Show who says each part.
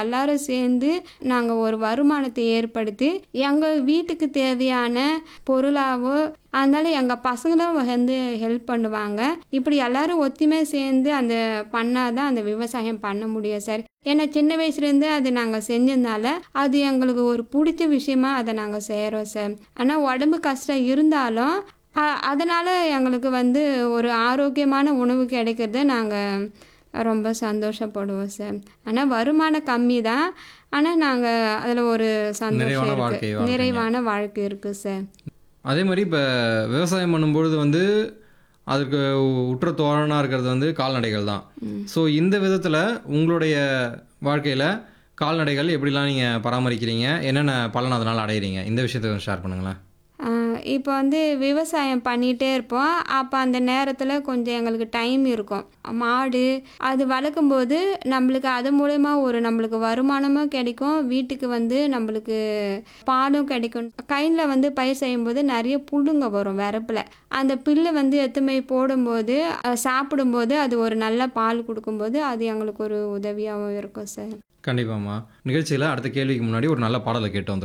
Speaker 1: எல்லாரும் சேர்ந்து நாங்கள் ஒரு வருமானத்தை ஏற்படுத்தி எங்கள் வீட்டுக்கு தேவையான பொருளாவோ அதனால எங்கள் பசங்களும் வந்து ஹெல்ப் பண்ணுவாங்க இப்படி எல்லாரும் ஒத்துமையாக சேர்ந்து அந்த பண்ணாதான் அந்த விவசாயம் பண்ண முடியும் சார் ஏன்னா சின்ன வயசுலேருந்து அது நாங்கள் செஞ்சதுனால அது எங்களுக்கு ஒரு பிடிச்ச விஷயமா அதை நாங்கள் செய்கிறோம் சார் ஆனால் உடம்பு கஷ்டம் இருந்தாலும் அ- அதனால எங்களுக்கு வந்து ஒரு ஆரோக்கியமான உணவு கிடைக்கிறத நாங்கள் ரொம்ப சந்தோஷப்படுவோம் சார் ஆனால் வருமானம் கம்மி தான் ஆனால் நாங்கள் அதில் ஒரு சந்தோஷம்
Speaker 2: நிறைவான வாழ்க்கை
Speaker 1: இருக்கு
Speaker 2: வாழ்றீங்க.
Speaker 1: நிறைவான வாழ்க்கை இருக்குது சார்
Speaker 2: அதே மாதிரி இப்போ விவசாயம் பண்ணும்பொழுது வந்து அதுக்கு உற்ற தோழனாக இருக்கிறது வந்து கால்நடைகள் தான் ஸோ இந்த விதத்தில் உங்களுடைய வாழ்க்கையில் கால்நடைகள் எப்படிலாம் நீங்கள் பராமரிக்கிறீங்க என்னென்ன பலன் அதனால் அடையிறீங்க இந்த விஷயத்தை கொஞ்சம் ஷேர் பண்ணுங்களேன்
Speaker 1: இப்போ வந்து விவசாயம் பண்ணிகிட்டே இருப்போம் அப்போ அந்த நேரத்தில் கொஞ்சம் எங்களுக்கு டைம் இருக்கும் மாடு அது வளர்க்கும்போது நம்மளுக்கு அது மூலயமா ஒரு நம்மளுக்கு வருமானமும் கிடைக்கும் வீட்டுக்கு வந்து நம்மளுக்கு பாலும் கிடைக்கும் கையில் வந்து பயிர் செய்யும்போது நிறைய புல்லுங்க வரும் வரப்பில் அந்த புல்லு வந்து எத்துமை போடும்போது அஹ், சாப்பிடும்போது அது ஒரு நல்ல பால் கொடுக்கும்போது அது எங்களுக்கு ஒரு உதவியாகவும் இருக்கும் சார்
Speaker 2: கண்டிப்பாம்மா நிகழ்ச்சியில் அடுத்த கேள்விக்கு முன்னாடி ஒரு நல்ல பாடலை கேட்டு வந்துடுறோம்